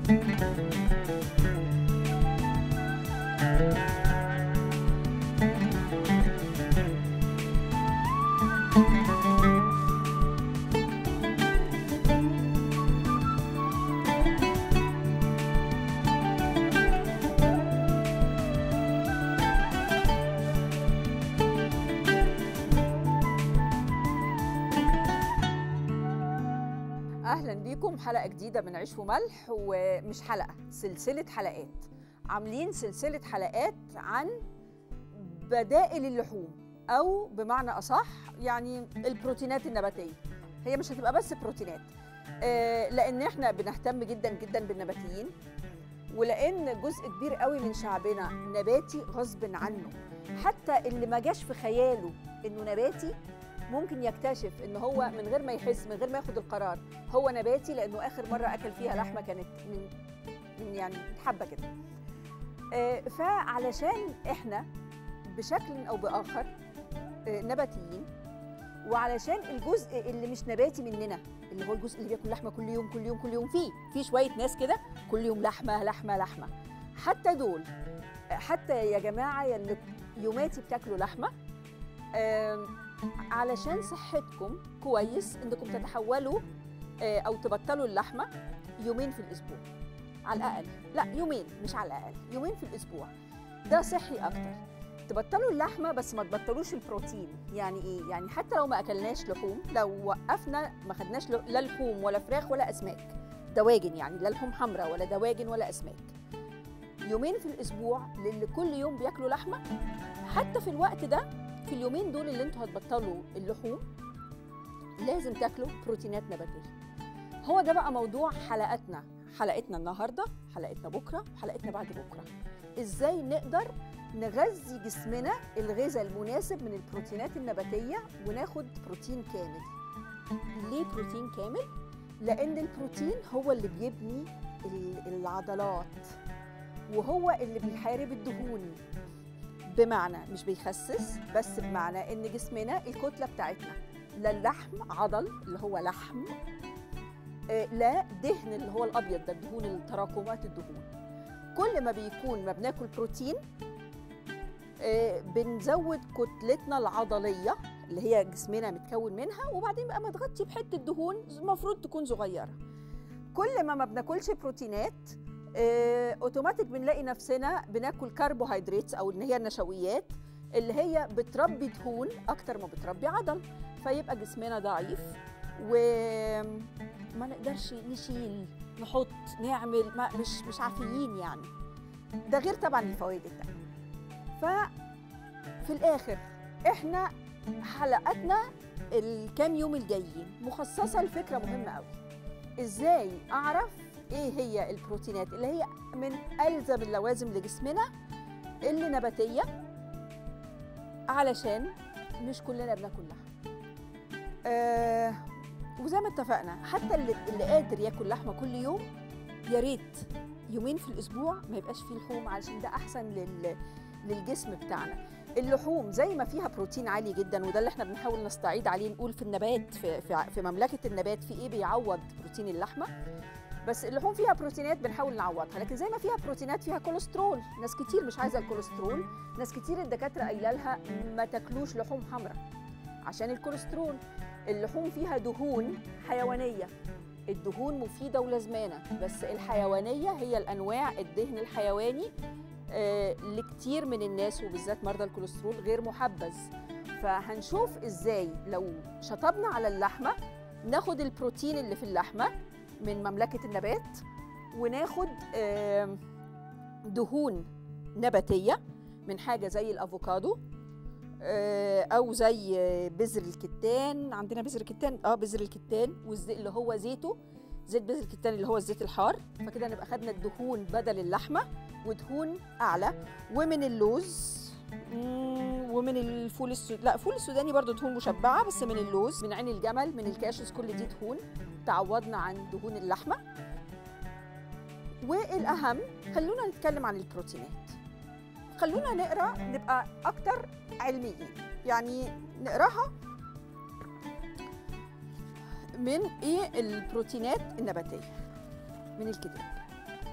اهلا بيكم حلقه جديده من عيش وملح ومش حلقه سلسله حلقات عاملين سلسله حلقات عن بدائل اللحوم او بمعنى اصح يعني البروتينات النباتيه هي مش هتبقى بس بروتينات آه، لان احنا بنهتم جدا جدا بالنباتيين ولان جزء كبير قوي من شعبنا نباتي غصب عنه حتى اللي ما جاش في خياله انه نباتي ممكن يكتشف ان هو من غير ما يحس من غير ما ياخد القرار هو نباتي لانه اخر مره اكل فيها لحمه كانت من من يعني حبه كده آه، فعلشان احنا بشكل او باخر آه، نباتيين وعلشان الجزء اللي مش نباتي مننا اللي هو الجزء اللي بياكل لحمه كل يوم كل يوم كل يوم فيه في شويه ناس كده كل يوم لحمه لحمه لحمه حتى دول آه، حتى يا جماعه يا اللي يوماتي بتاكلوا لحمه آم، علشان صحتكم كويس انكم تتحولوا آه، او تبطلوا اللحمه يومين في الاسبوع على الاقل لا يومين مش على الاقل يومين في الاسبوع ده صحي اكتر تبطلوا اللحمه بس ما تبطلوش البروتين يعني ايه يعني حتى لو ما اكلناش لحوم لو وقفنا ما خدناش ل- لا لحوم ولا فراخ ولا اسماك دواجن يعني لا لحوم حمراء ولا دواجن ولا اسماك يومين في الاسبوع للي كل يوم بياكلوا لحمه حتى في الوقت ده في اليومين دول اللي انتوا هتبطلوا اللحوم لازم تاكلوا بروتينات نباتيه هو ده بقى موضوع حلقتنا حلقتنا النهارده حلقتنا بكره حلقتنا بعد بكره ازاي نقدر نغذي جسمنا الغذاء المناسب من البروتينات النباتيه وناخد بروتين كامل ليه بروتين كامل لان البروتين هو اللي بيبني ال- العضلات وهو اللي بيحارب الدهون بمعنى مش بيخسس بس بمعنى ان جسمنا الكتله بتاعتنا لا اللحم عضل اللي هو لحم آه، لا دهن اللي هو الابيض ده الدهون التراكمات الدهون كل ما بيكون ما بناكل بروتين آه، بنزود كتلتنا العضليه اللي هي جسمنا متكون منها وبعدين بقى متغطي بحته دهون المفروض تكون صغيره كل ما ما بناكلش بروتينات آه، اوتوماتيك بنلاقي نفسنا بناكل كربوهيدرات او ان هي النشويات اللي هي بتربي دهون اكتر ما بتربي عضل فيبقى جسمنا ضعيف وما نقدرش نشيل نحط نعمل ما مش مش عافيين يعني ده غير طبعا الفوائد التانية ففي الاخر احنا حلقاتنا الكام يوم الجايين مخصصه لفكره مهمه قوي ازاي اعرف ايه هي البروتينات اللي هي من الزم اللوازم لجسمنا اللي نباتيه علشان مش كلنا بناكل لحم آه وزي ما اتفقنا حتى اللي, اللي قادر ياكل لحمه كل يوم يا ريت يومين في الاسبوع ما يبقاش فيه لحوم علشان ده احسن لل للجسم بتاعنا اللحوم زي ما فيها بروتين عالي جدا وده اللي احنا بنحاول نستعيد عليه نقول في النبات في, في, في مملكه النبات في ايه بيعوض بروتين اللحمه بس اللحوم فيها بروتينات بنحاول نعوضها لكن زي ما فيها بروتينات فيها كوليسترول ناس كتير مش عايزه الكوليسترول ناس كتير الدكاتره قايله لها ما تاكلوش لحوم حمراء عشان الكوليسترول اللحوم فيها دهون حيوانيه الدهون مفيده ولازمانه بس الحيوانيه هي الانواع الدهن الحيواني آه، لكتير من الناس وبالذات مرضى الكوليسترول غير محبذ فهنشوف ازاي لو شطبنا على اللحمه ناخد البروتين اللي في اللحمه من مملكه النبات وناخد آم، دهون نباتيه من حاجه زي الافوكادو آه، او زي آه، بذر الكتان عندنا بذر الكتان اه بذر الكتان والزيت اللي هو زيته زيت بذر الكتان اللي هو الزيت الحار فكده نبقى خدنا الدهون بدل اللحمه ودهون اعلى ومن اللوز مم، ومن الفول السوداني لا الفول السوداني برضو دهون مشبعه بس من اللوز من عين الجمل من الكاشوس كل دي دهون تعوضنا عن دهون اللحمه والاهم خلونا نتكلم عن البروتينات خلونا نقرا نبقى اكتر علميين يعني نقراها من ايه البروتينات النباتيه من الكتاب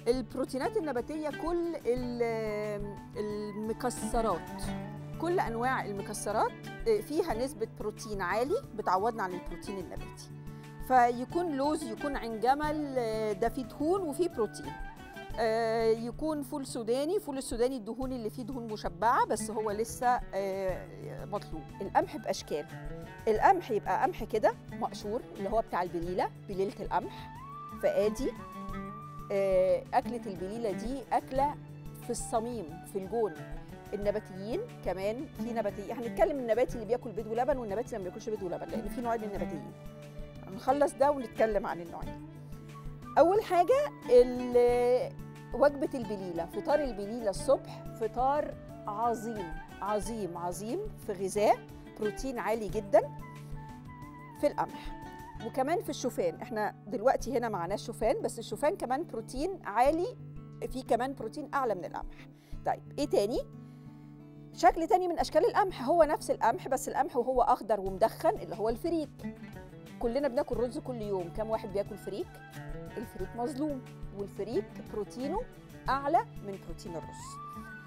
البروتينات النباتيه كل ال- المكسرات كل انواع المكسرات آه، فيها نسبه بروتين عالي بتعوضنا عن البروتين النباتي فيكون لوز يكون عين جمل آه، ده فيه دهون وفيه بروتين آه، يكون فول سوداني فول السوداني الدهون اللي فيه دهون مشبعه بس هو لسه آه، مطلوب القمح باشكال القمح يبقى قمح كده مقشور اللي هو بتاع البليله بليله القمح فادي آه، اكله البليله دي اكله في الصميم في الجون النباتيين كمان في نباتي هنتكلم النباتي اللي بياكل بيض ولبن والنباتي اللي ما بياكلش بيض ولبن لان في نوعين من النباتيين هنخلص ده ونتكلم عن النوعين اول حاجه ال- وجبه البليله فطار البليله الصبح فطار عظيم عظيم عظيم في غذاء بروتين عالي جدا في القمح وكمان في الشوفان احنا دلوقتي هنا معناه الشوفان بس الشوفان كمان بروتين عالي فيه كمان بروتين اعلى من القمح طيب ايه تاني شكل تاني من اشكال القمح هو نفس القمح بس القمح وهو اخضر ومدخن اللي هو الفريك كلنا بناكل رز كل يوم كم واحد بياكل فريك الفريك مظلوم والفريك بروتينه اعلى من بروتين الرز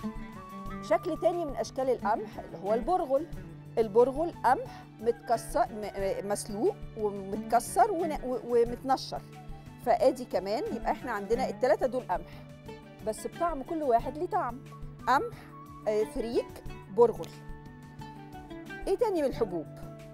شكل تاني من اشكال القمح اللي هو البرغل البرغل قمح متكسر م- م- مسلوق ومتكسر ون- و- ومتنشر فادي كمان يبقى احنا عندنا الثلاثه دول قمح بس بطعم كل واحد ليه طعم قمح آه، فريك برغل ايه تاني من الحبوب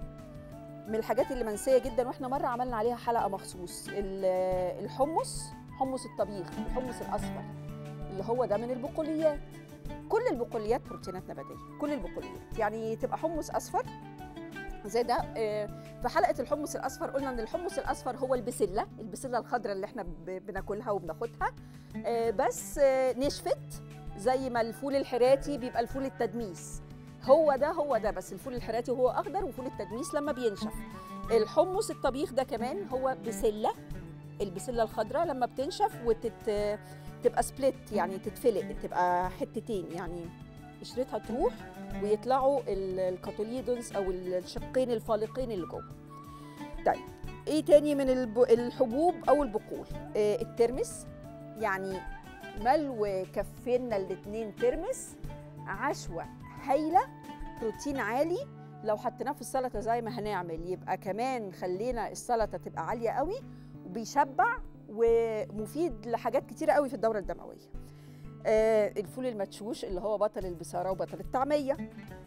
من الحاجات اللي منسيه جدا واحنا مره عملنا عليها حلقه مخصوص ال- الحمص حمص الطبيخ الحمص الاصفر اللي هو ده من البقوليات كل البقوليات بروتينات نباتيه كل البقوليات يعني تبقى حمص اصفر زي ده آه، في حلقه الحمص الاصفر قلنا ان الحمص الاصفر هو البسله البسله الخضراء اللي احنا ب- بناكلها وبناخدها آه، بس آه، نشفت زي ما الفول الحراتي بيبقى الفول التدميس هو ده هو ده بس الفول الحراتي هو اخضر وفول التدميس لما بينشف الحمص الطبيخ ده كمان هو بسله البسله الخضراء لما بتنشف وتت تبقى سبليت يعني تتفلق تبقى حتتين يعني قشرتها تروح ويطلعوا ال- الكاتوليدونز او الشقين الفالقين اللي جوه طيب ايه تاني من الب- الحبوب او البقول آه الترمس يعني ملو كفينا الاتنين ترمس عشوة هايلة بروتين عالي لو حطيناه في السلطة زي ما هنعمل يبقى كمان خلينا السلطة تبقى عالية قوي وبيشبع ومفيد لحاجات كتيرة قوي في الدورة الدموية آه الفول المدشوش اللي هو بطل البصارة وبطل الطعمية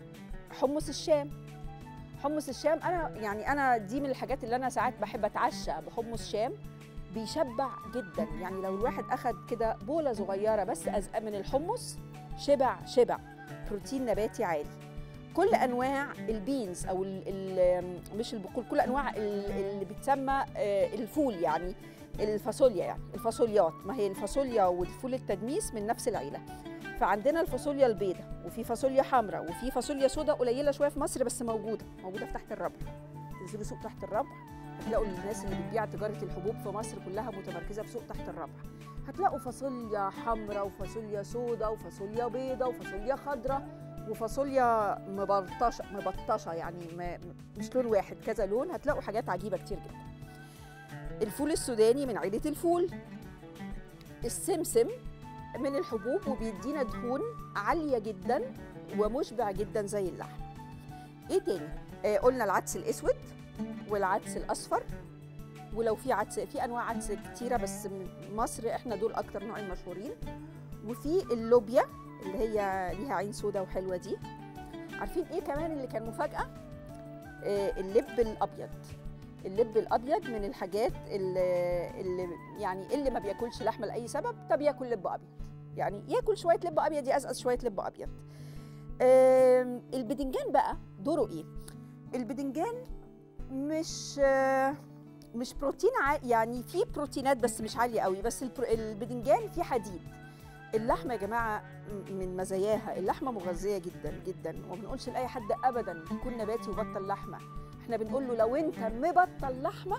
حمص الشام حمص الشام انا يعني انا دي من الحاجات اللي انا ساعات بحب اتعشى بحمص شام بيشبع جدا يعني لو الواحد اخد كده بوله صغيره بس أز- من الحمص شبع شبع بروتين نباتي عالي كل انواع البينز او ال ال مش البقول كل انواع ال- اللي بتسمى آه، الفول يعني الفاصوليا يعني الفاصوليات ما هي الفاصوليا والفول التدميس من نفس العيله فعندنا الفاصوليا البيضاء وفي فاصوليا حمراء وفي فاصوليا سوداء قليله شويه في مصر بس موجوده موجوده في تحت الربع تنزلوا سوق تحت الربع هتلاقوا الناس اللي بتبيع تجاره الحبوب في مصر كلها متمركزه في سوق تحت الربع هتلاقوا فاصوليا حمراء وفاصوليا سوداء وفاصوليا بيضاء وفاصوليا خضراء وفاصوليا مبلطشه مبطشه يعني ما مش لون واحد كذا لون هتلاقوا حاجات عجيبه كتير جدا الفول السوداني من عيله الفول السمسم من الحبوب وبيدينا دهون عاليه جدا ومشبع جدا زي اللحم ايه تاني آه قلنا العدس الاسود والعدس الاصفر ولو في عدس في انواع عدس كتيره بس من مصر احنا دول اكتر نوعين مشهورين وفي اللوبيا اللي هي ليها عين سودا وحلوه دي عارفين ايه كمان اللي كان مفاجاه آه اللب الابيض اللب الابيض من الحاجات اللي, اللي يعني اللي ما بياكلش لحمه لاي سبب طب ياكل لب ابيض يعني ياكل شويه لب ابيض يقزقز شويه لب ابيض آم، البدنجان بقى دوره ايه البدنجان مش آه، مش بروتين ع... يعني في بروتينات بس مش عاليه قوي بس البرو... البدنجان فيه حديد اللحمه يا جماعه م- من مزاياها اللحمه مغذيه جدا جدا وما بنقولش لاي حد ابدا كن نباتي وبطل لحمه احنا بنقول له لو انت مبطل لحمه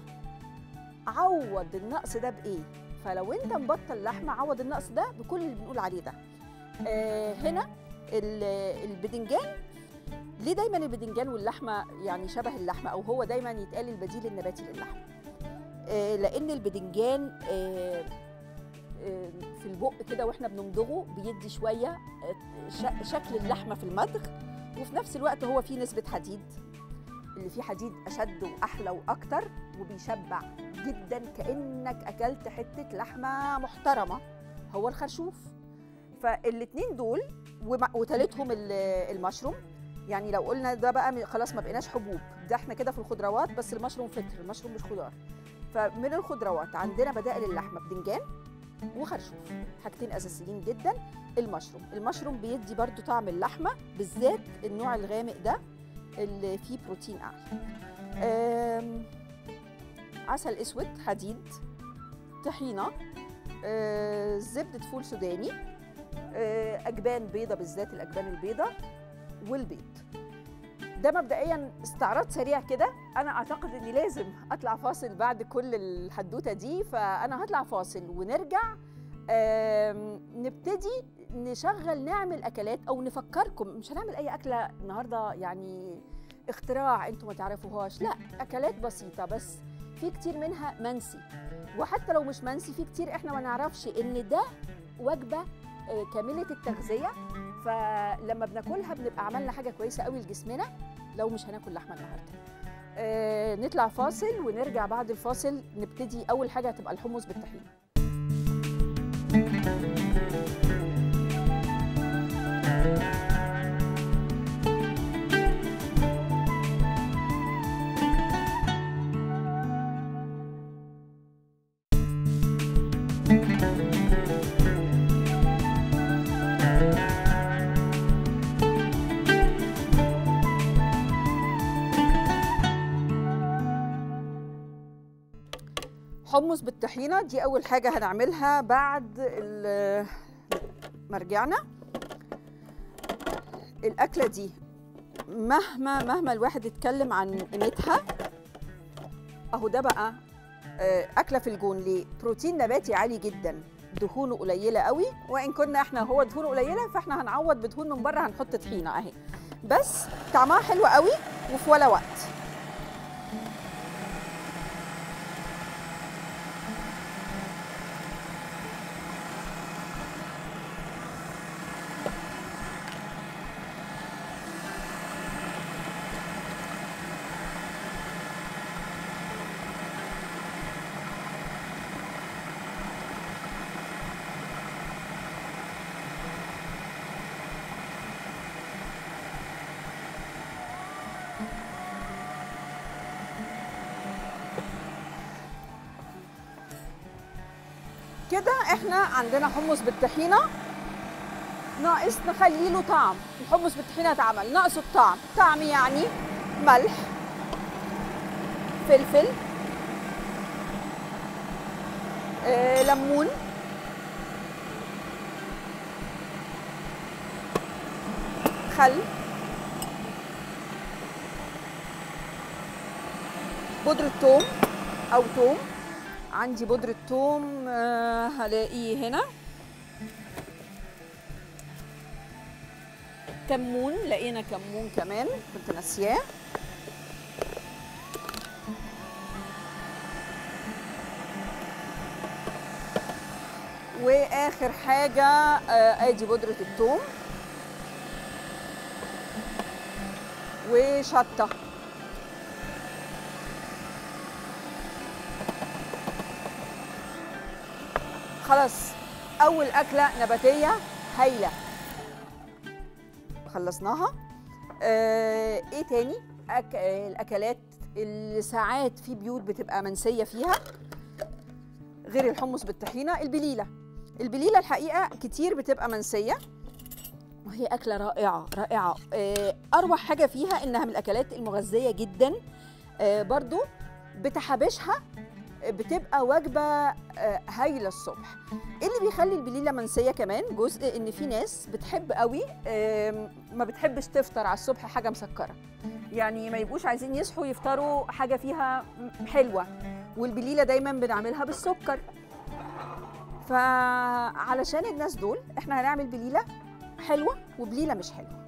عوض النقص ده بايه فلو انت مبطل لحمه عوض النقص ده بكل اللي بنقول عليه ده آه هنا ال- البدنجان ليه دايما البدنجان واللحمه يعني شبه اللحمه او هو دايما يتقال البديل النباتي للحمه آه لان البدنجان آه آه، في البق كده واحنا بنمضغه بيدي شويه آه، ش- شكل اللحمه في المضغ وفي نفس الوقت هو فيه نسبه حديد اللي فيه حديد اشد واحلى واكتر وبيشبع جدا كانك اكلت حته لحمه محترمه هو الخرشوف فالاتنين دول ومع- وتالتهم ال- المشروم يعني لو قلنا ده بقى م- خلاص ما بقيناش حبوب ده احنا كده في الخضروات بس المشروم فطر المشروم مش خضار فمن الخضروات عندنا بدائل اللحمه بدنجان وخرشوف حاجتين اساسيين جدا المشروم المشروم بيدي برضو طعم اللحمه بالذات النوع الغامق ده اللي فيه بروتين اعلى آم، عسل اسود حديد طحينه آه، زبده فول سوداني آه، اجبان بيضه بالذات الاجبان البيضه والبيض ده مبدئيا استعراض سريع كده انا اعتقد اني لازم اطلع فاصل بعد كل الحدوته دي فانا هطلع فاصل ونرجع آم، نبتدي نشغل نعمل اكلات او نفكركم مش هنعمل اي اكله النهارده يعني اختراع انتوا ما تعرفوهاش لا اكلات بسيطه بس في كتير منها منسي وحتى لو مش منسي في كتير احنا ما نعرفش ان ده وجبه آه، كامله التغذيه فلما بناكلها بنبقى عملنا حاجه كويسه قوي لجسمنا لو مش هناكل لحمه النهارده آه نطلع فاصل ونرجع بعد الفاصل نبتدي اول حاجه هتبقى الحمص بالطحينه حمص بالطحينه دي اول حاجه هنعملها بعد ال- ما رجعنا الاكله دي مهما مهما الواحد يتكلم عن قيمتها اهو ده بقى آه، اكله في الجون ليه بروتين نباتي عالي جدا دهونه قليله قوي وان كنا احنا هو دهونه قليله فاحنا هنعوض بدهون من بره هنحط طحينه اهي بس طعمها حلو قوي وفي ولا وقت كده احنا عندنا حمص بالطحينه ناقص نخلي له طعم الحمص بالطحينه اتعمل ناقصه الطعم طعم يعني ملح فلفل آه، ليمون خل بودرة توم أو توم عندي بودرة توم آه، هلاقيه هنا كمون لقينا كمون كمان كنت ناسياه واخر حاجه آه، ادي بودره الثوم وشطه خلاص اول اكله نباتيه هايله خلصناها آه ايه تاني أك... آه، الاكلات اللي ساعات في بيوت بتبقى منسيه فيها غير الحمص بالطحينه البليله البليله الحقيقه كتير بتبقى منسيه وهي اكله رائعه رائعه آه، اروع حاجه فيها انها من الاكلات المغذيه جدا آه، برضو بتحابشها بتبقى وجبه آه، هايله الصبح ايه اللي بيخلي البليله منسيه كمان جزء ان في ناس بتحب قوي آم، ما بتحبش تفطر على الصبح حاجه مسكره يعني ما يبقوش عايزين يصحوا يفطروا حاجه فيها م- حلوه والبليله دايما بنعملها بالسكر فعلشان الناس دول احنا هنعمل بليله حلوه وبليله مش حلوه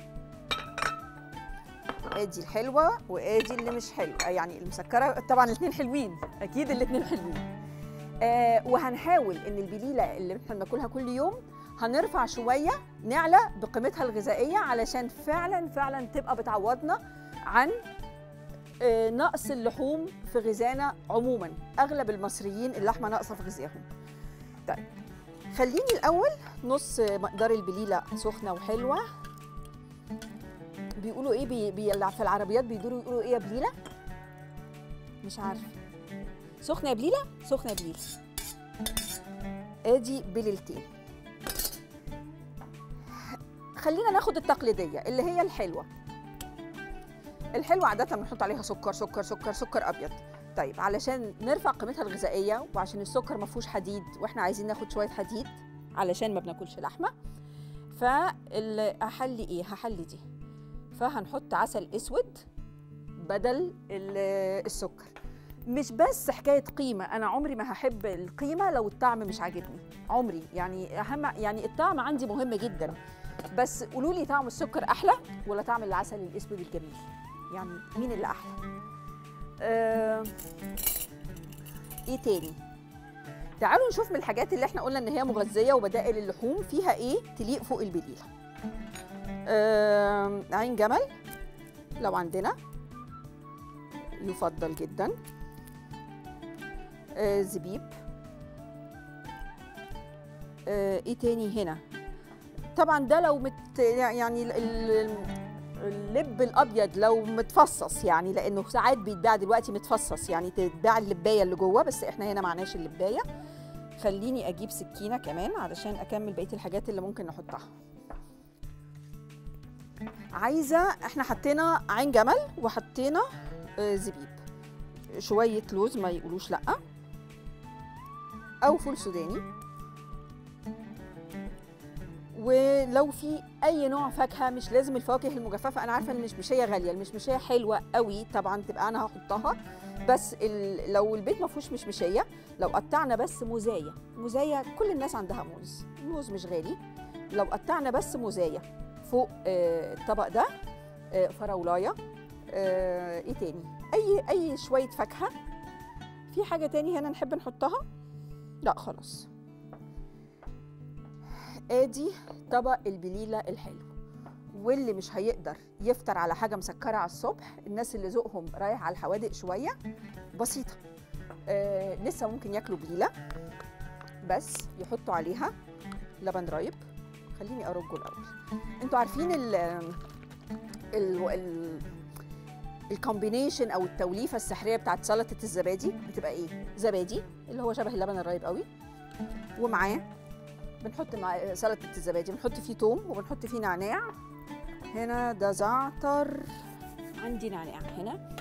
ادي الحلوه وادي اللي مش حلوه يعني المسكره طبعا الاثنين حلوين اكيد الاثنين حلوين آه وهنحاول ان البليله اللي احنا بناكلها كل يوم هنرفع شويه نعلى بقيمتها الغذائيه علشان فعلا فعلا تبقى بتعوضنا عن آه، نقص اللحوم في غذائنا عموما اغلب المصريين اللحمه ناقصه في غذائهم طيب خليني الاول نص مقدار البليله سخنه وحلوه بيقولوا ايه بي بي في العربيات بيدوروا يقولوا ايه يا بليله مش عارفه سخنه يا بليله سخنه يا بليله ادي بليلتين خلينا ناخد التقليديه اللي هي الحلوه الحلوه عاده بنحط عليها سكر سكر سكر سكر ابيض طيب علشان نرفع قيمتها الغذائيه وعشان السكر ما فيهوش حديد واحنا عايزين ناخد شويه حديد علشان ما بناكلش لحمه فهحلي ايه هحلي دي فهنحط عسل اسود بدل ال- السكر مش بس حكايه قيمه انا عمري ما هحب القيمه لو الطعم مش عاجبني عمري يعني اهم يعني الطعم عندي مهم جدا بس قولوا لي طعم السكر احلى ولا طعم العسل الاسود الجميل يعني مين اللي احلى آه ايه تاني تعالوا نشوف من الحاجات اللي احنا قلنا ان هي مغذيه وبدائل اللحوم فيها ايه تليق فوق البليله آه عين جمل لو عندنا يفضل جدا آه زبيب آه ايه تاني هنا طبعا ده لو مت يعني ال- ال- اللب الابيض لو متفصص يعني لانه ساعات بيتباع دلوقتي متفصص يعني تتباع اللبايه اللي جوه بس احنا هنا معناش اللبايه خليني اجيب سكينه كمان علشان اكمل بقيه الحاجات اللي ممكن نحطها عايزه احنا حطينا عين جمل وحطينا آه، زبيب شويه لوز ما يقولوش لا او فول سوداني ولو في اي نوع فاكهه مش لازم الفواكه المجففه انا عارفه ان المشمشيه غاليه المشمشيه حلوه قوي طبعا تبقى انا هحطها بس ال... لو البيت ما فيهوش مشمشيه لو قطعنا بس موزايه موزايه كل الناس عندها موز الموز مش غالي لو قطعنا بس موزايه فوق آه، الطبق ده آه، فراولايه آه، ايه تاني اي اي شويه فاكهه في حاجه تاني هنا نحب نحطها لا خلاص ادي طبق البليله الحلو واللي مش هيقدر يفطر على حاجه مسكره على الصبح الناس اللي ذوقهم رايح على الحوادق شويه بسيطه آه لسه ممكن ياكلوا بليله بس يحطوا عليها لبن رايب خليني ارجه الاول انتوا عارفين ال ال ال الكومبينيشن او التوليفه السحريه بتاعت سلطه الزبادي بتبقى ايه زبادي اللي هو شبه اللبن الرايب قوي ومعاه بنحط مع سلطه الزبادي بنحط فيه توم وبنحط فيه نعناع هنا ده زعتر عندي نعناع هنا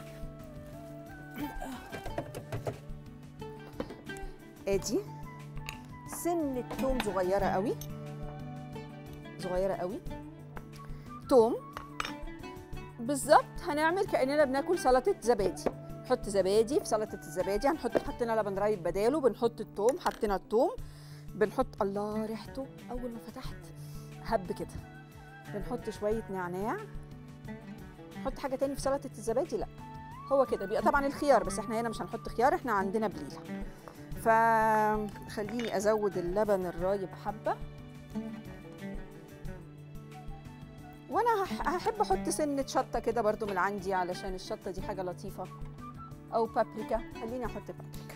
ادي سنة توم صغيرة قوي صغيرة قوي توم بالظبط هنعمل كأننا بناكل سلطة زبادي نحط زبادي في سلطة الزبادي هنحط حطينا لبن رايب بداله بنحط التوم حطينا التوم بنحط الله ريحته اول ما فتحت هب كده بنحط شويه نعناع نحط حاجه تاني في سلطه الزبادي لا هو كده بيبقى طبعا الخيار بس احنا هنا مش هنحط خيار احنا عندنا بليله فخليني ازود اللبن الرايب حبه وانا هح- هحب احط سنه شطه كده برضو من عندي علشان الشطه دي حاجه لطيفه او بابريكا خليني احط بابريكا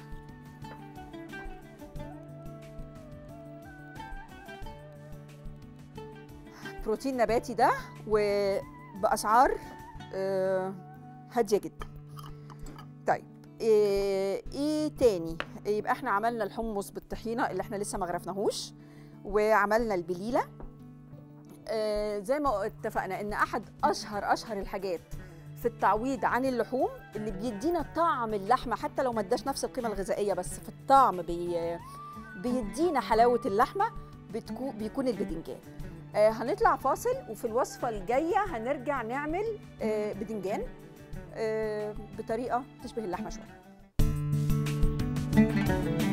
بروتين نباتي ده وباسعار آه، هاديه جدا طيب ايه إيه تاني يبقى احنا عملنا الحمص بالطحينه اللي احنا لسه ما غرفناهوش وعملنا البليله آه، زي ما اتفقنا ان احد اشهر اشهر الحاجات في التعويض عن اللحوم اللي بيدينا طعم اللحمه حتى لو ما اداش نفس القيمه الغذائيه بس في الطعم بي بيدينا حلاوه اللحمه بتكو بيكون البدنجان آه هنطلع فاصل وفي الوصفه الجايه هنرجع نعمل آه بدنجان آه بطريقه تشبه اللحمه شويه